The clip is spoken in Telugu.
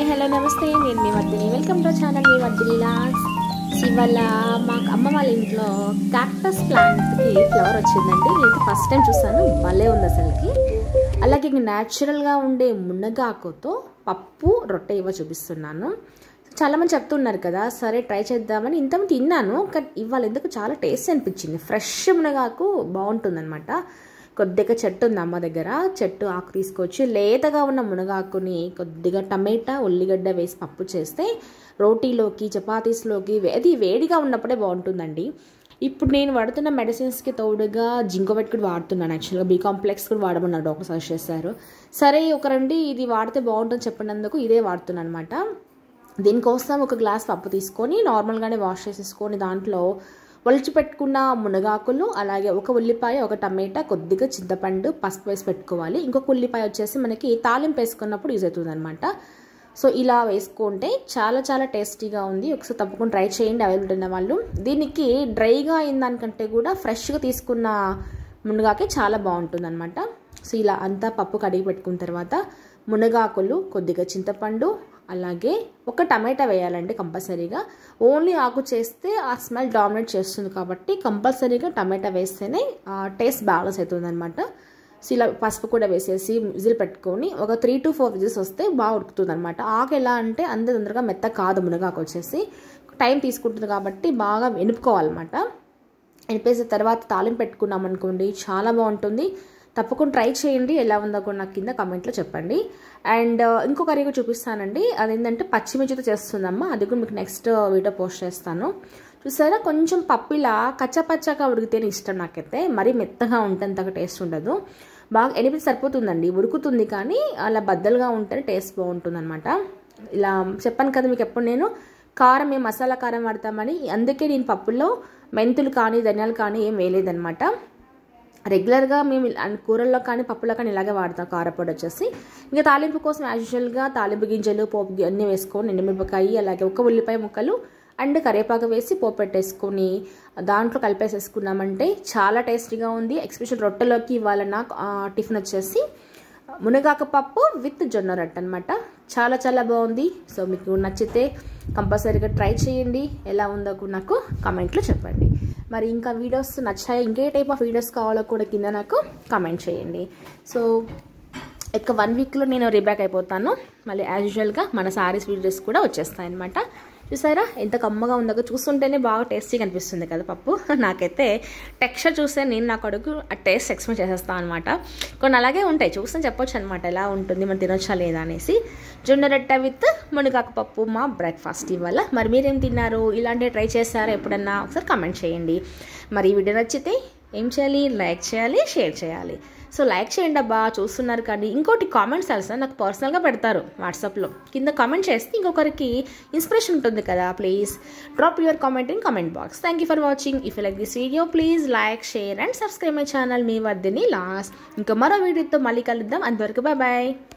హాయ్ హలో నమస్తే నేను మీ వర్ధిని వెల్కమ్ టు ఛానల్ మీ వర్ధిని లాగ్స్ ఇవాళ మా అమ్మ వాళ్ళ ఇంట్లో క్యాక్టస్ ప్లాంట్కి ఫ్లవర్ వచ్చిందండి నేను ఫస్ట్ టైం చూసాను భలే ఉంది అసలుకి అలాగే ఇంక న్యాచురల్గా ఉండే మునగాకుతో పప్పు రొట్టె ఇవ్వ చూపిస్తున్నాను చాలామంది చెప్తున్నారు కదా సరే ట్రై చేద్దామని ఇంతమంది తిన్నాను కానీ ఇవాళ ఎందుకు చాలా టేస్ట్ అనిపించింది ఫ్రెష్ మునగాకు బాగుంటుందన్నమాట కొద్దిగా చెట్టు ఉంది అమ్మ దగ్గర చెట్టు ఆకు తీసుకొచ్చి లేతగా ఉన్న మునగాకుని కొద్దిగా టమాటా ఉల్లిగడ్డ వేసి పప్పు చేస్తే రోటీలోకి చపాతీస్లోకి అది వేడిగా ఉన్నప్పుడే బాగుంటుందండి ఇప్పుడు నేను వాడుతున్న మెడిసిన్స్కి తోడుగా జింకో పెట్టి కూడా వాడుతున్నాను యాక్చువల్గా బీ కాంప్లెక్స్ కూడా వాడమన్నారు డాక్టర్ సజెస్ట్ చేశారు సరే ఒక రండి ఇది వాడితే బాగుంటుంది చెప్పినందుకు ఇదే వాడుతున్నాను అనమాట దీనికోసం ఒక గ్లాస్ పప్పు తీసుకొని నార్మల్గానే వాష్ చేసేసుకొని దాంట్లో ఒలిచి పెట్టుకున్న మునగాకులు అలాగే ఒక ఉల్లిపాయ ఒక టమాటా కొద్దిగా చింతపండు పసుపు వేసి పెట్టుకోవాలి ఇంకొక ఉల్లిపాయ వచ్చేసి మనకి తాలింపు వేసుకున్నప్పుడు యూజ్ అవుతుంది అనమాట సో ఇలా వేసుకుంటే చాలా చాలా టేస్టీగా ఉంది ఒకసారి తప్పకుండా ట్రై చేయండి అవైలబుల్ ఉన్న వాళ్ళు దీనికి డ్రైగా అయిన దానికంటే కూడా ఫ్రెష్గా తీసుకున్న మునగాకే చాలా బాగుంటుంది అనమాట సో ఇలా అంతా పప్పు కడిగి పెట్టుకున్న తర్వాత మునగాకులు కొద్దిగా చింతపండు అలాగే ఒక టమాటా వేయాలండి కంపల్సరీగా ఓన్లీ ఆకు చేస్తే ఆ స్మెల్ డామినేట్ చేస్తుంది కాబట్టి కంపల్సరీగా టమాటా వేస్తేనే టేస్ట్ బ్యాలెన్స్ అవుతుంది అనమాట సో ఇలా పసుపు కూడా వేసేసి విజిల్ పెట్టుకొని ఒక త్రీ టు ఫోర్ విజిల్స్ వస్తే బాగా ఉడుకుతుంది అనమాట ఆకు ఎలా అంటే అంత తొందరగా మెత్త కాదు మునగాకు వచ్చేసి టైం తీసుకుంటుంది కాబట్టి బాగా వెనుపుకోవాలన్నమాట వెనిపేసిన తర్వాత తాలింపు పెట్టుకున్నాం అనుకోండి చాలా బాగుంటుంది తప్పకుండా ట్రై చేయండి ఎలా ఉందో కూడా నాకు కింద కమెంట్లో చెప్పండి అండ్ ఇంకో కర్రీ కూడా చూపిస్తానండి అదేంటంటే పచ్చిమిర్చితో చేస్తుందమ్మా అది కూడా మీకు నెక్స్ట్ వీడియో పోస్ట్ చేస్తాను చూసారా కొంచెం పప్పు ఇలా కచ్చపచ్చగా ఉడికితేనే ఇష్టం నాకైతే మరీ మెత్తగా ఉంటే అంతగా టేస్ట్ ఉండదు బాగా ఎనిమిది సరిపోతుందండి ఉడుకుతుంది కానీ అలా బద్దలుగా ఉంటేనే టేస్ట్ బాగుంటుంది అనమాట ఇలా చెప్పాను కదా మీకు ఎప్పుడు నేను కారం మేము మసాలా కారం వాడతామని అందుకే నేను పప్పులో మెంతులు కానీ ధనియాలు కానీ ఏం వేయలేదనమాట రెగ్యులర్గా మేము కూరల్లో కానీ పప్పులో కానీ ఇలాగే వాడతాం కారపొడి వచ్చేసి ఇంకా తాలింపు కోసం యాజ్ యూజువల్గా తాలింపు గింజలు పోపు అన్నీ వేసుకొని ఎండుమిరపకాయ అలాగే ఒక ఉల్లిపాయ ముక్కలు అండ్ కరివేపాకు వేసి పోపు పెట్టేసుకొని దాంట్లో కలిపేసేసుకున్నామంటే చాలా టేస్టీగా ఉంది ఎక్స్పెషల్ రొట్టెలోకి ఇవాళ నాకు టిఫిన్ వచ్చేసి మునగాకు పప్పు విత్ జొన్న రొట్టె అనమాట చాలా చాలా బాగుంది సో మీకు నచ్చితే కంపల్సరీగా ట్రై చేయండి ఎలా ఉందో నాకు కమెంట్లో చెప్పండి మరి ఇంకా వీడియోస్ నచ్చాయి ఇంకే టైప్ ఆఫ్ వీడియోస్ కావాలో కూడా కింద నాకు కమెంట్ చేయండి సో ఇక వన్ వీక్లో నేను రీబ్యాక్ అయిపోతాను మళ్ళీ యాజ్ యూజువల్గా మన సారీస్ వీడియోస్ కూడా వచ్చేస్తాయి అనమాట చూసారా ఎంత కమ్మగా ఉందో చూస్తుంటేనే బాగా టేస్టీగా అనిపిస్తుంది కదా పప్పు నాకైతే టెక్స్చర్ చూస్తే నేను నా కొడుకు ఆ టేస్ట్ ఎక్స్పెక్ట్ చేసేస్తాను అనమాట కొన్ని అలాగే ఉంటాయి చూస్తే చెప్పొచ్చు అనమాట ఎలా ఉంటుంది మనం తినొచ్చా లేదా అనేసి జొన్న రొట్టె విత్ మునగాకు పప్పు మా బ్రేక్ఫాస్ట్ ఇవాళ మరి మీరేం తిన్నారు ఇలాంటివి ట్రై చేస్తారా ఎప్పుడన్నా ఒకసారి కమెంట్ చేయండి మరి ఈ వీడియో నచ్చితే ఏం చేయాలి లైక్ చేయాలి షేర్ చేయాలి సో లైక్ చేయండి అబ్బా చూస్తున్నారు కానీ ఇంకోటి కామెంట్స్ తెలుసా నాకు పర్సనల్గా పెడతారు వాట్సాప్లో కింద కామెంట్ చేస్తే ఇంకొకరికి ఇన్స్పిరేషన్ ఉంటుంది కదా please drop your comment in comment box thank you for watching if like this video please like share and subscribe my channel మీ వద్దని లాస్ట్ ఇంకా మరో వీడియోతో మళ్ళీ కలుద్దాం అంతవరకు బాయ్ బాయ్